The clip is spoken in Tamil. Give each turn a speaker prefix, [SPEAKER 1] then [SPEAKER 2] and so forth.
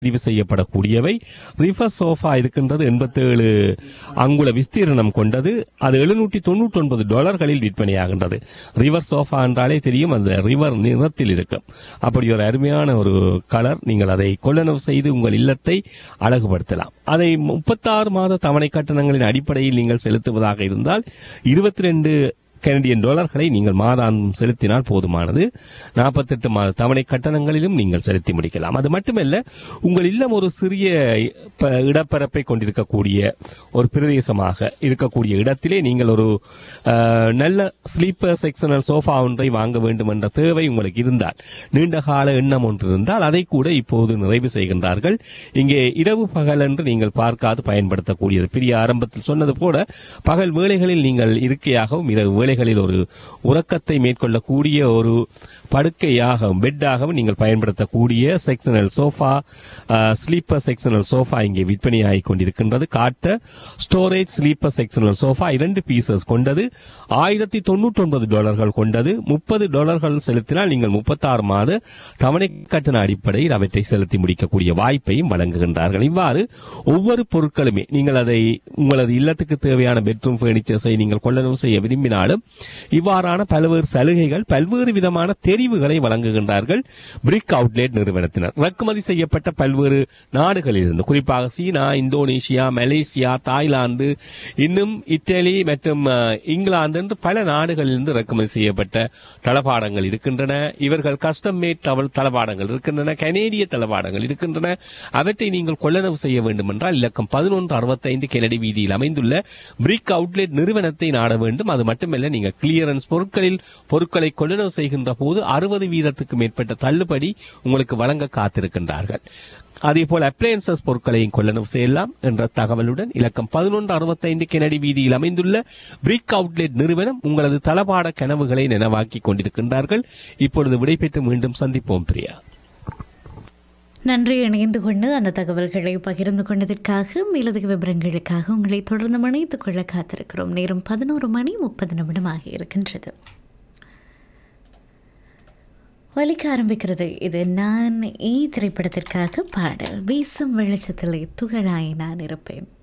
[SPEAKER 1] பதிவு செய்யப்படக்கூடியவை ரிவர் சோஃபா இருக்கின்றது எண்பத்தேழு அங்குல விஸ்தீரணம் கொண்டது அது எழுநூற்றி தொண்ணூற்றி ஒன்பது டாலர்களில் விற்பனையாகின்றது ரிவர் சோஃபா என்றாலே தெரியும் அந்த ரிவர் நிறத்தில் இருக்கும் அப்படி ஒரு அருமையான ஒரு கலர் நீங்கள் அதை கொள்ளளவு செய்து உங்கள் இல்லத்தை அழகுபடுத்தலாம் அதை முப்பத்தாறு மாத தவணை கட்டணங்களின் அடிப்படையில் நீங்கள் செலுத்துவதாக இருந்தால் இருபத்தி ரெண்டு கனடியன் டாலர்களை நீங்கள் மாதாந்தம் செலுத்தினால் போதுமானது நாற்பத்தெட்டு மாத தவணை கட்டணங்களிலும் நீங்கள் செலுத்தி முடிக்கலாம் அது மட்டுமல்ல உங்கள் இல்லம் ஒரு சிறிய ப- இடப்பரப்பை கொண்டிருக்கக்கூடிய ஒரு பிரதேசமாக இருக்கக்கூடிய இடத்திலே நீங்கள் ஒரு அஹ், நல்ல ஸ்லீப்பர் செக்ஷனல் சோஃபா ஒன்றை வாங்க வேண்டும் என்ற தேவை உங்களுக்கு இருந்தால் நீண்ட கால எண்ணம் ஒன்று இருந்தால் அதை கூட இப்போது நிறைவு செய்கின்றார்கள் இங்கே இரவு பகல் என்று நீங்கள் பார்க்காது பயன்படுத்தக்கூடியது பெரிய ஆரம்பத்தில் சொன்னது போல பகல் வேளைகளில் நீங்கள் இருக்கையாகவும் இரவு வேளைகளில் ஒரு உறக்கத்தை மேற்கொள்ளக்கூடிய ஒரு படுக்கையாகவும் பெட்டாகவும் நீங்கள் பயன்படுத்தக்கூடிய sectional sofa sleeper sectional sofa இங்கே விற்பனையாகிக் கொண்டிருக்கின்றது காட்ட ஸ்டோரேஜ் ஸ்லீப்பர் செக்ஷனல் சோஃபா இரண்டு பீசஸ் கொண்டது ஆயிரத்தி தொண்ணூற்றி ஒன்பது டாலர்கள் கொண்டது முப்பது டாலர்கள் செலுத்தினால் நீங்கள் முப்பத்தாறு மாத தவணை கட்டண அடிப்படையில் அவற்றை செலுத்தி முடிக்கக்கூடிய வாய்ப்பையும் வழங்குகின்றார்கள் இவ்வாறு ஒவ்வொரு பொருட்களுமே நீங்கள் அதை உங்களது இல்லத்துக்கு தேவையான பெட்ரூம் பர்னிச்சர்ஸை நீங்கள் கொள்ளளவு செய்ய விரும்பினாலும் இவ்வாறான பல்வேறு சலுகைகள் பல்வேறு விதமான தெரிவுகளை வழங்குகின்றார்கள் பிரிக் அவுட்லெட் நிறுவனத்தினர் இறக்குமதி செய்யப்பட்ட பல்வேறு நாடுகளிலிருந்து குறிப்பாக சீனா இந்தோனேஷியா மலேசியா தாய்லாந்து இன்னும் இத்தாலி மற்றும் அஹ், இங்கிலாந்து என்று பல நாடுகளிலிருந்து இறக்குமதி செய்யப்பட்ட தளபாடங்கள் இருக்கின்றன இவர்கள் கஸ்டம் மேட் தவள் தளபாடங்கள் இருக்கின்றன கனேடிய தளபாடங்கள் இருக்கின்றன அவற்றை நீங்கள் கொள்ளளவு செய்ய வேண்டும் என்றால் இலக்கம் பதினொன்று அறுபத்தைந்து கெனடி வீதியில் அமைந்துள்ள பிரிக் அவுட்லெட் நிறுவனத்தை நாட வேண்டும் அது மட்டுமல்ல நீங்கள் கிளியரன்ஸ் பொருட்களில் பொருட்களை கொள்ளளவு செய்கின்ற போது அறுபது வீதத்துக்கு மேற்பட்ட தள்ளுபடி உங்களுக்கு வழங்க காத்திருக்கின்றார்கள் அதே போல அப்ளையன்சஸ் பொருட்களையும் கொள்ளளவு செய்யலாம் என்ற தகவலுடன் இலக்கம் பதினொன்று அறுபத்தைந்து கெனடி வீதியில் அமைந்துள்ள பிரிக் அவுட்லெட் நிறுவனம் உங்களது தளபாட கனவுகளை நினைவாக்கிக் கொண்டிருக்கின்றார்கள் இப்பொழுது விடைபெற்று மீண்டும் சந்திப்போம் பிரியா
[SPEAKER 2] நன்றி இணைந்து கொண்டு அந்த தகவல்களை பகிர்ந்து கொண்டதற்காக மேலதிக விவரங்களுக்காக உங்களை தொடர்ந்து இணைத்துக் கொள்ள காத்திருக்கிறோம் நேரம் பதினோரு மணி முப்பது நிமிடம் ஆகியிருக்கின்றது ஒலிக்க ஆரம்பிக்கிறது இது நான் ஈ திரைப்படத்திற்காக பாடல் வீசும் வெளிச்சத்திலே துகளாய் நான் இருப்பேன்